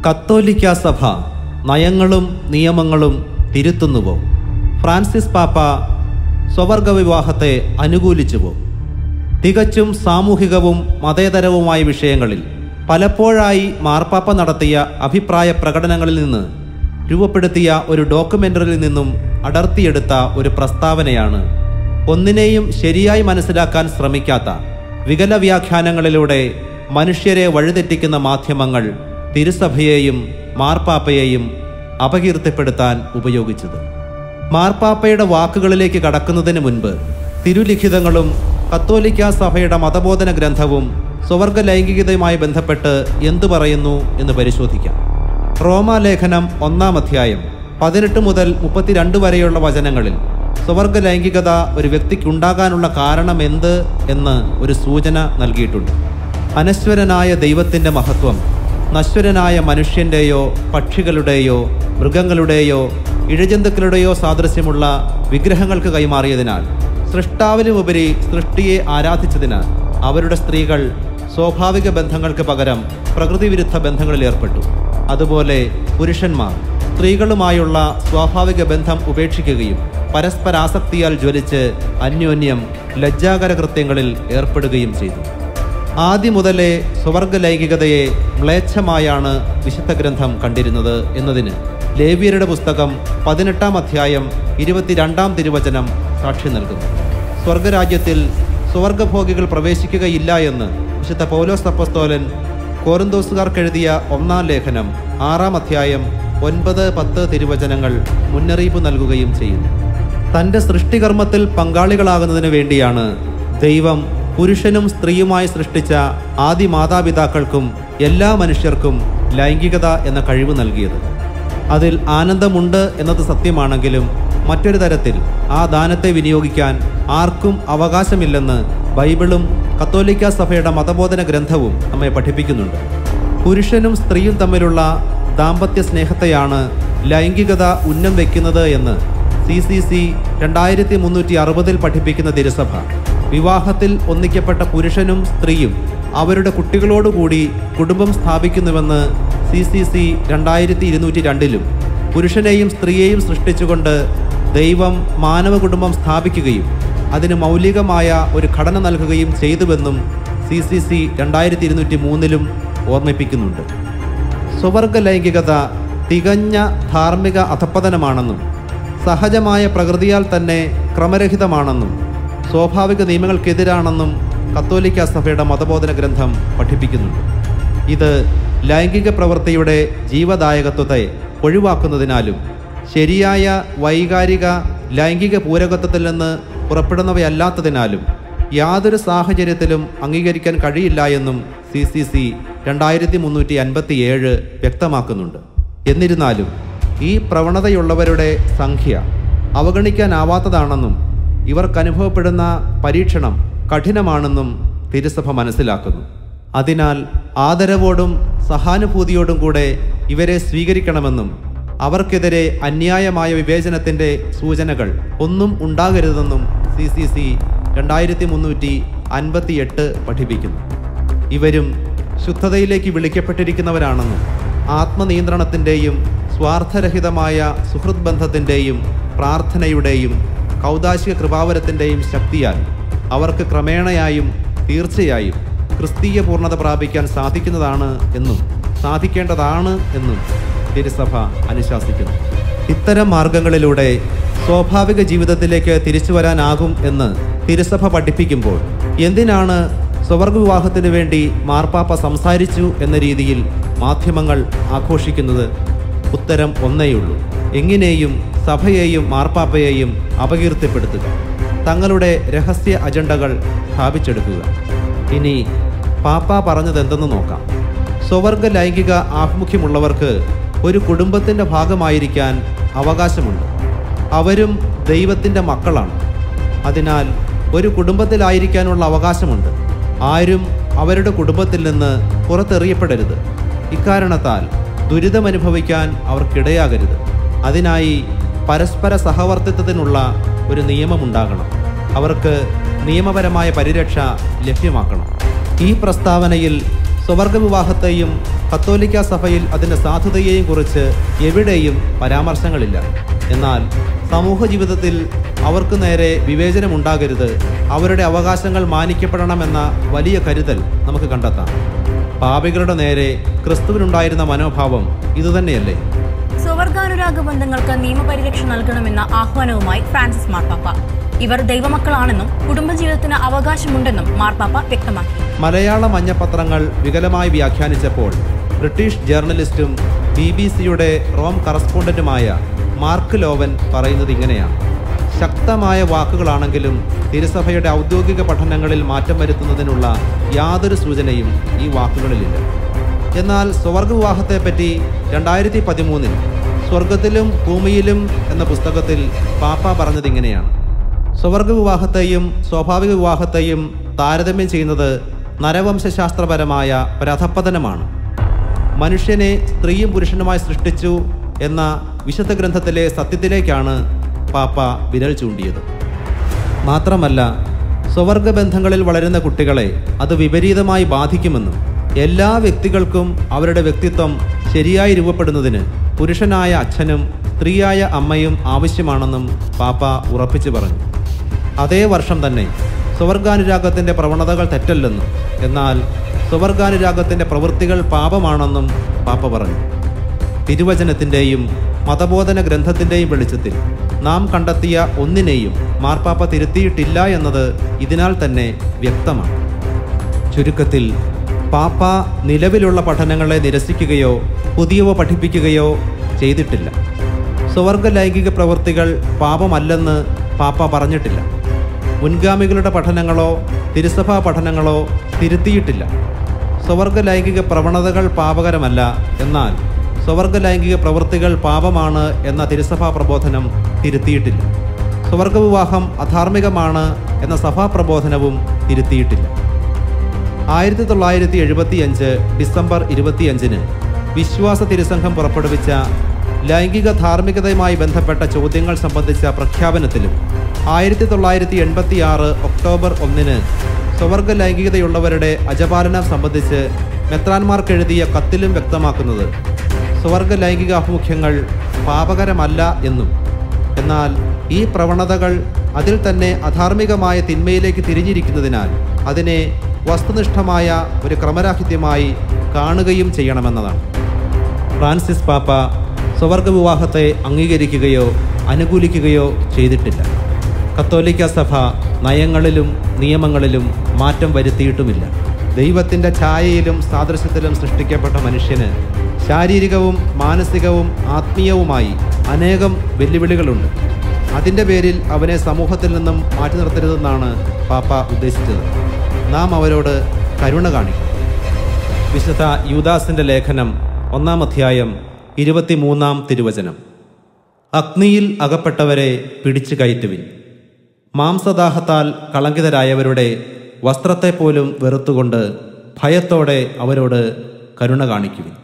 കത്തോലിക്ക സഭ നയങ്ങളും നിയമങ്ങളും തിരുത്തുന്നുവോ ഫ്രാൻസിസ് പാപ്പ സ്വവർഗ വിവാഹത്തെ അനുകൂലിച്ചുവോ തികച്ചും സാമൂഹികവും മതേതരവുമായ വിഷയങ്ങളിൽ പലപ്പോഴായി മാർപ്പാപ്പ നടത്തിയ അഭിപ്രായ പ്രകടനങ്ങളിൽ നിന്ന് രൂപപ്പെടുത്തിയ ഒരു ഡോക്യുമെന്ററിയിൽ നിന്നും അടർത്തിയെടുത്ത ഒരു പ്രസ്താവനയാണ് ഒന്നിനെയും ശരിയായി മനസ്സിലാക്കാൻ ശ്രമിക്കാത്ത വികല വ്യാഖ്യാനങ്ങളിലൂടെ മനുഷ്യരെ വഴിതെറ്റിക്കുന്ന മാധ്യമങ്ങൾ തിരുസഭയെയും മാർപ്പാപ്പയെയും അപകീർത്തിപ്പെടുത്താൻ ഉപയോഗിച്ചത് മാർപ്പാപ്പയുടെ വാക്കുകളിലേക്ക് കടക്കുന്നതിന് മുൻപ് തിരുലിഖിതങ്ങളും കത്തോലിക്ക സഭയുടെ മതബോധന ഗ്രന്ഥവും സ്വവർഗ ലൈംഗികതയുമായി ബന്ധപ്പെട്ട് എന്തു പറയുന്നു എന്ന് പരിശോധിക്കാം റോമാലേഖനം ഒന്നാം അധ്യായം പതിനെട്ട് മുതൽ മുപ്പത്തിരണ്ട് വരെയുള്ള വചനങ്ങളിൽ സ്വവർഗ ലൈംഗികത ഒരു വ്യക്തിക്കുണ്ടാകാനുള്ള കാരണം എന്ത് എന്ന് ഒരു സൂചന നൽകിയിട്ടുണ്ട് അനശ്വരനായ ദൈവത്തിൻ്റെ മഹത്വം നശ്വരനായ മനുഷ്യൻ്റെയോ പക്ഷികളുടെയോ മൃഗങ്ങളുടെയോ ഇഴജന്തുക്കളുടെയോ സാദൃശ്യമുള്ള വിഗ്രഹങ്ങൾക്ക് കൈമാറിയതിനാൽ സൃഷ്ടാവിനുപരി സൃഷ്ടിയെ ആരാധിച്ചതിനാൽ അവരുടെ സ്ത്രീകൾ സ്വാഭാവിക ബന്ധങ്ങൾക്ക് പകരം പ്രകൃതിവിരുദ്ധ ബന്ധങ്ങളിൽ ഏർപ്പെട്ടു അതുപോലെ പുരുഷന്മാർ സ്ത്രീകളുമായുള്ള സ്വാഭാവിക ബന്ധം ഉപേക്ഷിക്കുകയും പരസ്പരാസക്തിയാൽ ജ്വലിച്ച് അന്യോന്യം ലജ്ജാകര കൃത്യങ്ങളിൽ ഏർപ്പെടുകയും ചെയ്തു ആദ്യം മുതലേ സ്വവർഗ ലൈംഗികതയെ മ്ലേച്ഛമായാണ് വിശുദ്ധ ഗ്രന്ഥം കണ്ടിരുന്നത് എന്നതിന് ലേവ്യരുടെ പുസ്തകം പതിനെട്ടാം അധ്യായം ഇരുപത്തിരണ്ടാം തിരുവചനം സാക്ഷി നൽകുന്നു സ്വർഗരാജ്യത്തിൽ സ്വർഗഭോഗികൾ പ്രവേശിക്കുകയില്ല എന്ന് വിശുദ്ധ പൗലോസ് അപ്പസ്തോലൻ കോറിന്തോസുകാർക്കെഴുതിയ ഒന്നാം ലേഖനം ആറാം അധ്യായം ഒൻപത് പത്ത് തിരുവചനങ്ങൾ മുന്നറിയിപ്പ് നൽകുകയും ചെയ്യുന്നു തൻ്റെ സൃഷ്ടികർമ്മത്തിൽ പങ്കാളികളാകുന്നതിന് വേണ്ടിയാണ് ദൈവം പുരുഷനും സ്ത്രീയുമായി സൃഷ്ടിച്ച ആദി മാതാപിതാക്കൾക്കും എല്ലാ മനുഷ്യർക്കും ലൈംഗികത എന്ന കഴിവ് നൽകിയത് അതിൽ ആനന്ദമുണ്ട് എന്നത് സത്യമാണെങ്കിലും മറ്റൊരു തരത്തിൽ ആ ദാനത്തെ വിനിയോഗിക്കാൻ ആർക്കും അവകാശമില്ലെന്ന് ബൈബിളും കത്തോലിക്ക സഭയുടെ മതബോധന ഗ്രന്ഥവും നമ്മെ പഠിപ്പിക്കുന്നുണ്ട് പുരുഷനും സ്ത്രീയും തമ്മിലുള്ള ദാമ്പത്യ സ്നേഹത്തെയാണ് ലൈംഗികത ഉന്നം വയ്ക്കുന്നത് എന്ന് സി സി സി രണ്ടായിരത്തി മുന്നൂറ്റി അറുപതിൽ പഠിപ്പിക്കുന്ന തിരുസഭ വിവാഹത്തിൽ ഒന്നിക്കപ്പെട്ട പുരുഷനും സ്ത്രീയും അവരുടെ കുട്ടികളോടുകൂടി കുടുംബം സ്ഥാപിക്കുന്നുവെന്ന് സി സി സി രണ്ടായിരത്തി ഇരുന്നൂറ്റി രണ്ടിലും പുരുഷനെയും സ്ത്രീയെയും സൃഷ്ടിച്ചുകൊണ്ട് ദൈവം മാനവ കുടുംബം സ്ഥാപിക്കുകയും അതിന് മൗലികമായ ഒരു ഘടന നൽകുകയും ചെയ്തുവെന്നും സി സി സി രണ്ടായിരത്തി ഇരുന്നൂറ്റി മൂന്നിലും ഓർമ്മിപ്പിക്കുന്നുണ്ട് സ്വവർഗ ലൈംഗികത തികഞ്ഞ ധാർമ്മിക അധപ്പതനമാണെന്നും സഹജമായ പ്രകൃതിയാൽ തന്നെ ക്രമരഹിതമാണെന്നും സ്വാഭാവിക നിയമങ്ങൾക്കെതിരാണെന്നും കത്തോലിക്ക സഭയുടെ മതബോധന ഗ്രന്ഥം പഠിപ്പിക്കുന്നുണ്ട് ഇത് ലൈംഗിക പ്രവൃത്തിയുടെ ജീവദായകത്വത്തെ ഒഴിവാക്കുന്നതിനാലും ശരിയായ വൈകാരിക ലൈംഗിക പൂരകത്വത്തിൽ നിന്ന് പുറപ്പെടുന്നവയല്ലാത്തതിനാലും യാതൊരു സാഹചര്യത്തിലും അംഗീകരിക്കാൻ കഴിയില്ല എന്നും സി സി സി രണ്ടായിരത്തി മുന്നൂറ്റി അൻപത്തി ഏഴ് വ്യക്തമാക്കുന്നുണ്ട് എന്നിരുന്നാലും ഈ പ്രവണതയുള്ളവരുടെ സംഖ്യ അവഗണിക്കാനാവാത്തതാണെന്നും ഇവർക്കനുഭവപ്പെടുന്ന പരീക്ഷണം കഠിനമാണെന്നും തിരുസഭ മനസ്സിലാക്കുന്നു അതിനാൽ ആദരവോടും സഹാനുഭൂതിയോടും കൂടെ ഇവരെ സ്വീകരിക്കണമെന്നും അവർക്കെതിരെ അന്യായമായ വിവേചനത്തിൻ്റെ സൂചനകൾ ഒന്നും ഉണ്ടാകരുതെന്നും സി സി സി രണ്ടായിരത്തി മുന്നൂറ്റി അൻപത്തിയെട്ട് പഠിപ്പിക്കുന്നു ഇവരും ശുദ്ധതയിലേക്ക് വിളിക്കപ്പെട്ടിരിക്കുന്നവരാണെന്നും ആത്മനിയന്ത്രണത്തിൻ്റെയും സ്വാർത്ഥരഹിതമായ സുഹൃത് ബന്ധത്തിൻ്റെയും പ്രാർത്ഥനയുടെയും കൗതാശിക കൃപാവരത്തിൻ്റെയും ശക്തിയാൽ അവർക്ക് ക്രമേണയായും തീർച്ചയായും ക്രിസ്തീയ പൂർണ്ണത പ്രാപിക്കാൻ സാധിക്കുന്നതാണ് എന്നും സാധിക്കേണ്ടതാണ് എന്നും തിരുസഭ അനുശാസിക്കുന്നു ഇത്തരം മാർഗങ്ങളിലൂടെ സ്വാഭാവിക ജീവിതത്തിലേക്ക് തിരിച്ചു വരാനാകും എന്ന് തിരുസഭ പഠിപ്പിക്കുമ്പോൾ എന്തിനാണ് സ്വവർഗ വിവാഹത്തിനു വേണ്ടി മാർപ്പാപ്പ സംസാരിച്ചു എന്ന രീതിയിൽ മാധ്യമങ്ങൾ ആഘോഷിക്കുന്നത് ഉത്തരം ഒന്നേയുള്ളൂ എങ്ങനെയും സഭയെയും മാർപ്പാപ്പയെയും അപകീർത്തിപ്പെടുത്തുക തങ്ങളുടെ രഹസ്യ അജണ്ടകൾ സ്ഥാപിച്ചെടുക്കുക ഇനി പാപ്പ പറഞ്ഞതെന്തെന്ന് നോക്കാം സ്വവർഗ ലൈംഗിക ആഭിമുഖ്യമുള്ളവർക്ക് ഒരു കുടുംബത്തിൻ്റെ ഭാഗമായിരിക്കാൻ അവകാശമുണ്ട് അവരും ദൈവത്തിൻ്റെ മക്കളാണ് അതിനാൽ ഒരു കുടുംബത്തിലായിരിക്കാനുള്ള അവകാശമുണ്ട് ആരും അവരുടെ കുടുംബത്തിൽ നിന്ന് പുറത്തെറിയപ്പെടരുത് ഇക്കാരണത്താൽ ദുരിതമനുഭവിക്കാൻ അവർക്കിടയാകരുത് അതിനായി പരസ്പര സഹവർത്തിത്വത്തിനുള്ള ഒരു നിയമമുണ്ടാകണം അവർക്ക് നിയമപരമായ പരിരക്ഷ ലഭ്യമാക്കണം ഈ പ്രസ്താവനയിൽ സ്വവർഗ വിവാഹത്തെയും കത്തോലിക്ക സഭയിൽ അതിൻ്റെ സാധുതയെയും കുറിച്ച് എവിടെയും പരാമർശങ്ങളില്ല എന്നാൽ സമൂഹ ജീവിതത്തിൽ അവർക്ക് നേരെ വിവേചനമുണ്ടാകരുത് അവരുടെ അവകാശങ്ങൾ മാനിക്കപ്പെടണമെന്ന വലിയ കരുതൽ നമുക്ക് കണ്ടെത്താം പാപികളുടെ നേരെ ക്രിസ്തുവിനുണ്ടായിരുന്ന മനോഭാവം ഇതുതന്നെയല്ലേ സ്വവർഗാനുരാഗ ബന്ധങ്ങൾക്ക് നിയമപരിരക്ഷ നൽകണമെന്ന ആഹ്വാനവുമായി ഫ്രാൻസിസ് മാർപ്പാപ്പ ഇവർ ദൈവമക്കളാണെന്നും കുടുംബജീവിതത്തിന് അവകാശമുണ്ടെന്നും മാർപ്പാപ്പ വ്യക്തമാക്കി മലയാള മഞ്ഞപത്രങ്ങൾ വികലമായി വ്യാഖ്യാനിച്ചപ്പോൾ ബ്രിട്ടീഷ് ജേർണലിസ്റ്റും ബി ബി സിയുടെ റോം കറസ്പോണ്ടന്റുമായ മാർക്ക് ലോവൻ പറയുന്നത് ഇങ്ങനെയാണ് ശക്തമായ വാക്കുകളാണെങ്കിലും തിരുസഭയുടെ ഔദ്യോഗിക പഠനങ്ങളിൽ മാറ്റം വരുത്തുന്നതിനുള്ള യാതൊരു സൂചനയും ഈ വാക്കുകളിലില്ല എന്നാൽ സ്വർഗ വിവാഹത്തെപ്പറ്റി രണ്ടായിരത്തി പതിമൂന്നിൽ സ്വർഗത്തിലും ഭൂമിയിലും എന്ന പുസ്തകത്തിൽ പാപ്പ പറഞ്ഞത് ഇങ്ങനെയാണ് സ്വർഗ വിവാഹത്തെയും സ്വാഭാവിക വിവാഹത്തെയും താരതമ്യം ചെയ്യുന്നത് നരവംശാസ്ത്രപരമായ ഒരധപ്പതനമാണ് മനുഷ്യനെ സ്ത്രീയും പുരുഷനുമായി സൃഷ്ടിച്ചു എന്ന വിശുദ്ധ ഗ്രന്ഥത്തിലെ സത്യത്തിലേക്കാണ് പാപ്പ വിരൽ ചൂണ്ടിയത് മാത്രമല്ല സ്വവർഗ ബന്ധങ്ങളിൽ വളരുന്ന കുട്ടികളെ അത് വിപരീതമായി ബാധിക്കുമെന്നും എല്ലാ വ്യക്തികൾക്കും അവരുടെ വ്യക്തിത്വം ശരിയായി രൂപപ്പെടുന്നതിന് പുരുഷനായ അച്ഛനും സ്ത്രീയായ അമ്മയും ആവശ്യമാണെന്നും പാപ്പ ഉറപ്പിച്ചു പറഞ്ഞു അതേ വർഷം തന്നെ സ്വവർഗാനുരാഗത്തിൻ്റെ പ്രവണതകൾ തെറ്റല്ലെന്നും എന്നാൽ സ്വവർഗാനുരാഗത്തിൻ്റെ പ്രവൃത്തികൾ പാപമാണെന്നും പാപ്പ പറഞ്ഞു തിരുവചനത്തിൻ്റെയും മതബോധന ഗ്രന്ഥത്തിൻ്റെയും വെളിച്ചത്തിൽ നാം കണ്ടെത്തിയ ഒന്നിനെയും മാർപ്പാപ്പ തിരുത്തിയിട്ടില്ല എന്നത് ഇതിനാൽ തന്നെ വ്യക്തമാണ് ചുരുക്കത്തിൽ പാപ്പ നിലവിലുള്ള പഠനങ്ങളെ നിരസിക്കുകയോ പുതിയവ പഠിപ്പിക്കുകയോ ചെയ്തിട്ടില്ല സ്വർഗ ലൈംഗിക പ്രവൃത്തികൾ പാപമല്ലെന്ന് പാപ്പ പറഞ്ഞിട്ടില്ല മുൻഗാമികളുടെ പഠനങ്ങളോ തിരുസഭാ പഠനങ്ങളോ തിരുത്തിയിട്ടില്ല സ്വർഗ ലൈംഗിക പ്രവണതകൾ പാപകരമല്ല എന്നാൽ സ്വർഗ ലൈംഗിക പ്രവൃത്തികൾ പാപമാണ് എന്ന തിരുസഭാ പ്രബോധനം തിരുത്തിയിട്ടില്ല സ്വർഗ വിവാഹം അധാർമികമാണ് എന്ന സഭാ പ്രബോധനവും തിരുത്തിയിട്ടില്ല ആയിരത്തി തൊള്ളായിരത്തി എഴുപത്തിയഞ്ച് ഡിസംബർ ഇരുപത്തിയഞ്ചിന് വിശ്വാസ തിരുസംഘം പുറപ്പെടുവിച്ച ലൈംഗിക ധാർമ്മികതയുമായി ബന്ധപ്പെട്ട ചോദ്യങ്ങൾ സംബന്ധിച്ച പ്രഖ്യാപനത്തിലും ആയിരത്തി തൊള്ളായിരത്തി എൺപത്തി ആറ് ഒക്ടോബർ ഒന്നിന് സ്വവർഗ ലൈംഗികതയുള്ളവരുടെ അജപാലനം സംബന്ധിച്ച് മെത്രാന്മാർക്കെഴുതിയ കത്തിലും വ്യക്തമാക്കുന്നത് സ്വർഗ ലൈംഗികാഭിമുഖ്യങ്ങൾ പാപകരമല്ല എന്നും എന്നാൽ ഈ പ്രവണതകൾ അതിൽ തന്നെ അധാർമികമായ തിന്മയിലേക്ക് തിരിഞ്ഞിരിക്കുന്നതിനാൽ അതിനെ വസ്തുനിഷ്ഠമായ ഒരു ക്രമരാഹിത്യമായി കാണുകയും ചെയ്യണമെന്നതാണ് ഫ്രാൻസിസ് പാപ്പ സ്വവർഗ വിവാഹത്തെ അംഗീകരിക്കുകയോ അനുകൂലിക്കുകയോ ചെയ്തിട്ടില്ല കത്തോലിക്ക സഭ നയങ്ങളിലും നിയമങ്ങളിലും മാറ്റം വരുത്തിയിട്ടുമില്ല ദൈവത്തിൻ്റെ ഛായയിലും സാദൃശ്യത്തിലും സൃഷ്ടിക്കപ്പെട്ട മനുഷ്യന് ശാരീരികവും മാനസികവും ആത്മീയവുമായി അനേകം വെല്ലുവിളികളുണ്ട് അതിൻ്റെ പേരിൽ അവനെ സമൂഹത്തിൽ നിന്നും മാറ്റി നിർത്തരുതെന്നാണ് പാപ്പ ഉദ്ദേശിച്ചത് നാം അവരോട് കരുണ കാണിക്കും വിശുദ്ധ യൂദാസിന്റെ ലേഖനം ഒന്നാം അധ്യായം ഇരുപത്തിമൂന്നാം തിരുവചനം അഗ്നിയിൽ അകപ്പെട്ടവരെ പിടിച്ചു കയറ്റുവിൻ മാംസദാഹത്താൽ കളങ്കിതരായവരുടെ വസ്ത്രത്തെ പോലും വെറുത്തുകൊണ്ട് ഭയത്തോടെ അവരോട് കരുണ കാണിക്കുവിൻ